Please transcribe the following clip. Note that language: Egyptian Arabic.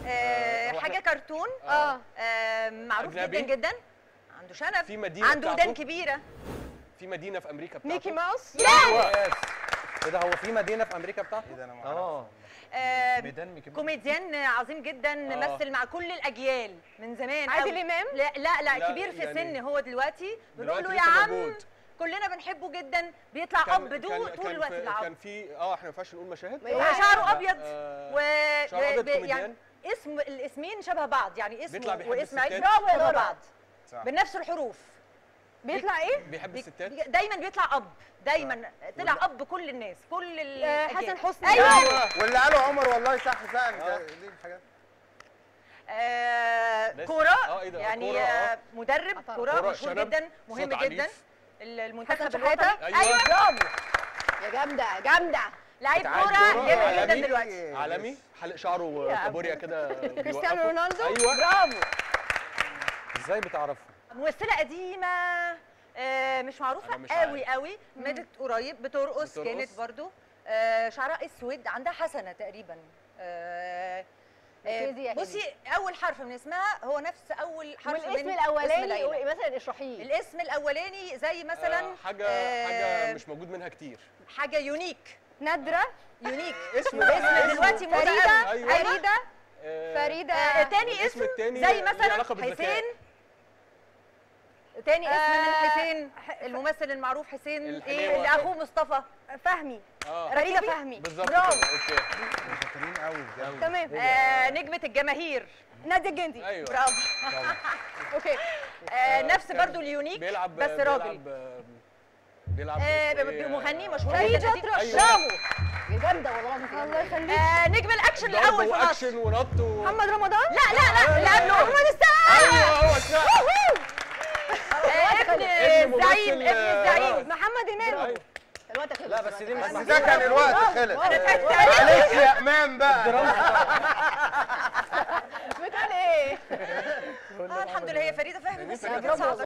آه، هو حاجه إحنا- كرتون اه آه، معروف أجنبي؟ جدا جدا عنده شنب في مدينه عنده ودان بتاعته؟ كبيره في مدينه في امريكا بتاعته ميكي ماوس ايوه ايه ده هو في مدينه في امريكا بتاعته؟ ايه ده انا ما اه آه، ميدان ميكي ماوس. كوميديان عظيم جدا مثل مع كل الاجيال من زمان عادل أوي. امام لا لا لا لا، كبير في يعني السن هو دلوقتي بنقول له دلوقتي يا لسه عم موجود. كلنا بنحبه جدا بيطلع كان- اب كان- دو كان طول الوقت في- بيطلع كان اب في اه احنا ما ينفعش نقول مشاهد وشعره ابيض آه، و شعره أبيض ب- كوميديان. يعني اسم الاسمين شبه بعض يعني اسمه بيطلع بيحب واسم عيد الستات. برافو يا شبه دورة. بعض. صح. بنفس الحروف بيطلع ايه؟ بيحب بي- الستات بي- دايما بيطلع اب دايما طلع اب كل الناس كل آه، الأجيال. حسن حسني ايوه واللي قاله عمر والله صح فعلا آه. ده- دي الحاجات آه بس- كورة آه، إيه ده؟ يعني كورة، آه آه. مدرب أطلع. كورة كورة، مشهور شنب، جدا مهم صوت جدا عنيف. ال- المنتخب حسن الوطني شحاتة. أيوة. برافو يا جامده جامده لعيب بتاع كورة الكورة، جامد جدا عالمي. دلوقتي عالمي حلق شعره كابوريا كده كريستيانو بيوقفه. رونالدو ايوه برافو ازاي بتعرفها؟ ممثلة قديمة آه مش معروفة أنا مش قوي قوي ماتت قريب بترقص بترقص. كانت برضو آه شعرها اسود عندها حسنة تقريبا آه آه، ركزي يا بصي اول حرف من اسمها هو نفس اول حرف والاسم من اسم الاولاني العيلة. قولي مثلا اشرحيه الاسم الاولاني زي مثلا آه، حاجه آه، حاجه مش موجود منها كتير حاجه يونيك نادره يونيك اسم اسم دلوقتي موضة فريده قوي. أيوة. فريده آه، فريده آه تاني الاسم اسم التاني زي ليه مثلا علاقة بالذكاء. حسين تاني اسم من آه، حسين الممثل المعروف حسين ايه الحليوة. اللي اخوه مصطفى فهمي اه فريده فهمي بالظبط برافو كده اوكي شاطرين قوي ازاي تمام آه نجمة الجماهير ناديه الجندي ايوه برافو اوكي آه نفس كان برضو اليونيك بيلعب بس راجل بيلعب آه، بيلعب آه اسمه إيه؟ مغني مشهور فريد جدا أطرش. أيوة. برافو يا جامده والله العظيم الله يخليك آه نجم الاكشن ضرب الاول في مصر واكشن ونط و... محمد رمضان لا لا لا اللي قبله محمد السقا ايوه هو السقا آه، ابن اسم الزعيم ممثل، ابن آه، الزعيم محمد امام أيوة. الوقت خلص لا بس دي مش بس ده كان الوقت خلص انا معلش يا امام بقى